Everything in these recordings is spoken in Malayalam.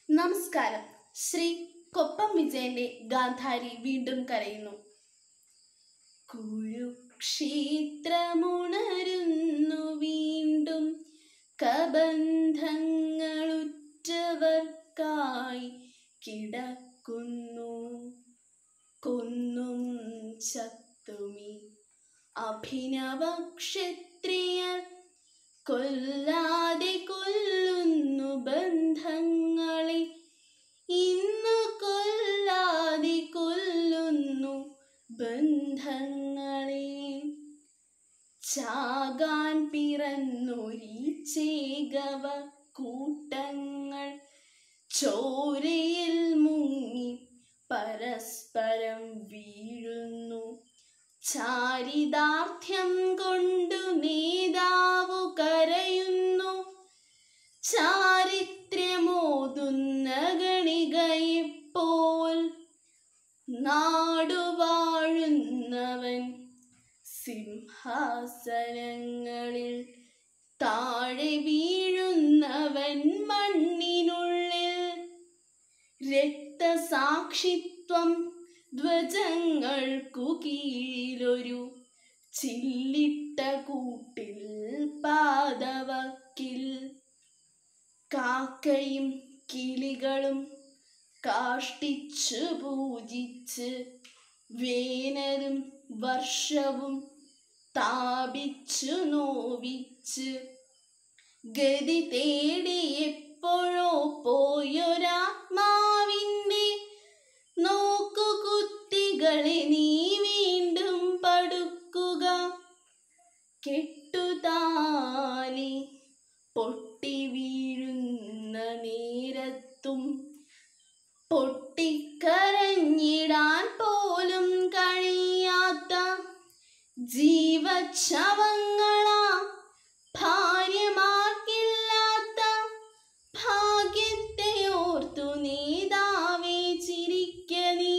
നമസ്കാരം ശ്രീ കൊപ്പം വിജയന്റെ ഗാന്ധാരി വീണ്ടും കരയുന്നു കുരുക്ഷേത്രമുണരുന്നു വീണ്ടും കബന്ധങ്ങളുറ്റവർക്കായി കിടക്കുന്നു കൊന്നും ചത്തുമി അഭിനവ ക്ഷത്രിയർ കൊല്ലാതെ കൊല്ലുന്നു ബന്ധങ്ങളെ ഇന്നു കൊല്ലാതെ കൊല്ലുന്നു ബന്ധങ്ങളെ ചാകാൻ പിറന്നൊരീ ചേകവ കൂട്ടങ്ങൾ ചോരയിൽ മുങ്ങി പരസ്പരം വീഴുന്നു ചാരിതാർത്ഥ്യം കൊണ്ടു നേതാവു കരയുന്നു ചാരിത്ര്യമോതുന്ന ഗണികയെപ്പോൽ നാടുവാഴുന്നവൻ സിംഹാസനങ്ങളിൽ താഴെ വീഴുന്നവൻ മണ്ണിനുള്ളിൽ രക്തസാക്ഷിത്വം ധ്വജങ്ങൾക്കു കീഴിലൊരു ചില്ലിട്ട കൂട്ടിൽ പാതവക്കിൽ കാക്കയും കിളികളും കാഷ്ടിച്ചു പൂജിച്ച് വേനലും വർഷവും താപിച്ചു നോവിച്ച് ഗതി തേടി എപ്പോഴോ പോയൊരാത്മാവിൻ്റെ നോക്കുകുത്തികളെ നീ വീണ്ടും പടുക്കുക കെട്ടുതാലി പൊട്ടി വീഴുന്ന നേരത്തും പൊട്ടിക്കരഞ്ഞിടാൻ പോലും കഴിയാത്ത ജീവച്ഛവങ്ങളാ ഭാര്യമാർക്കില്ലാത്ത ഭാഗ്യത്തെ ഓർത്തു നേതാവേ ചിരിക്ക നീ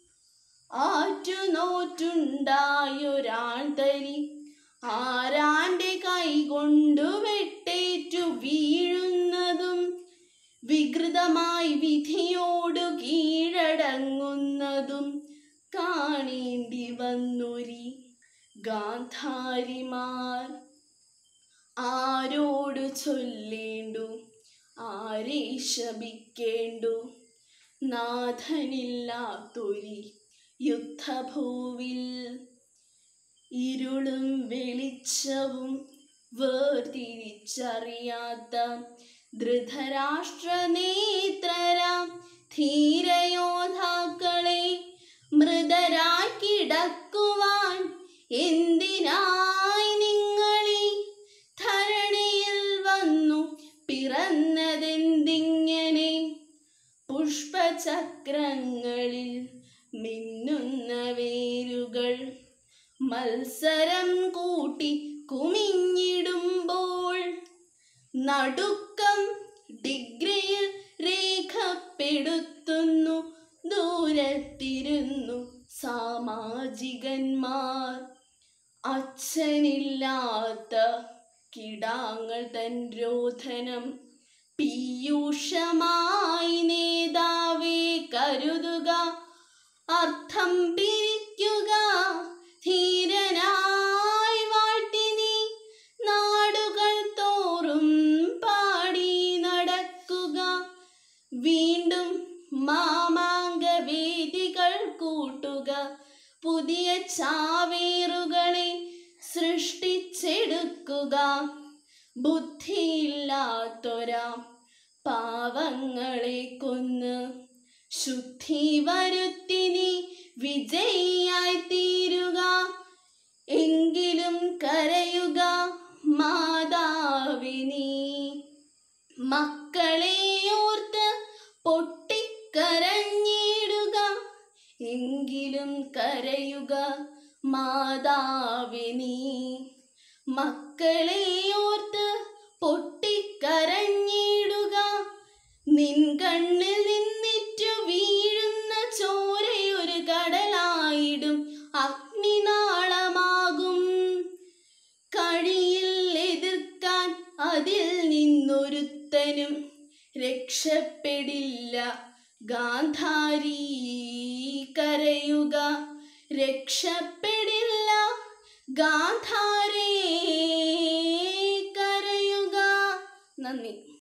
ആറ്റുനോറ്റുണ്ടായൊരാൾ തരി ആരാന്റെ കൈകൊണ്ടു വെട്ടേറ്റു വീഴുന്നതും വികൃതമായി വിധിയോടു കീഴടങ്ങുന്നതും കാണേണ്ടി വന്നൊരി ഗാന്ധാരിമാർ ആരോടു ചൊല്ലേണ്ടു ആരെ ശപിക്കേണ്ടു നാഥനില്ലാത്തൊരി യുദ്ധഭൂവിൽ ഇരുളും വെളിച്ചവും വേർതിരിച്ചറിയാത്ത ധൃതരാഷ്ട്ര നേത്രരാം ധീരയോദ്ധാക്കളെ മൃതരായി കിടക്കുവാൻ എന്തിനായി നിങ്ങളീ ധരണിയിൽ വന്നു പിറന്നതെന്തിങ്ങനെ പുഷ്പചക്രങ്ങളിൽ മിന്നുന്ന വേരുകൾ മത്സരം കൂട്ടി കുമിഞ്ഞിടുമ്പോൾ നടുക്കം ഡിഗ്രിയിൽ രേഖപ്പെടുത്തുന്നു ദൂരത്തിരുന്നു സാമാജികന്മാർ അച്ഛനില്ലാത്ത കിടാങ്ങൾ തൻ രോധനം പീയൂഷമായി നേതാവേ കരുതുക അർത്ഥം പിരിക്കുക ധീരനായി വാഴ്ത്തി നീ നാടുകൾ തോറും പാടി നടക്കുക വീണ്ടും മാമാങ്കവേദികൾ കൂട്ടുക പുതിയ ചാവേറുകളെ സൃഷ്ടിച്ചെടുക്കുക ബുദ്ധിയില്ലാത്തൊരാ പാവങ്ങളെ കൊന്ന് ശുദ്ധി വരുത്തി നീ വിജയിയായി തീരുക എങ്കിലും കരയുക മാതാവിനി മക്കളെ ഓർത്ത് പൊട്ടിക്കരഞ്ഞിടുക എങ്കിലും കരയുക മാതാവിനി മക്കളെ ഓർത്ത് പൊട്ടിക്കരഞ്ഞിടുക നിൻ കണ്ണിൽ നിന്നിറ്റു വീഴുന്ന ചോരയൊരു കടലായിടും അഗ്നിനാളമാകും കഴിയിൽ എതിർക്കാൻ അതിൽ നിന്നൊരുത്തനും രക്ഷ രക്ഷപ്പെടില്ല ഗാന്ധാരി കരയുക രക്ഷപ്പെടില്ല ഗാന്ധാരേ കരയുക നന്ദി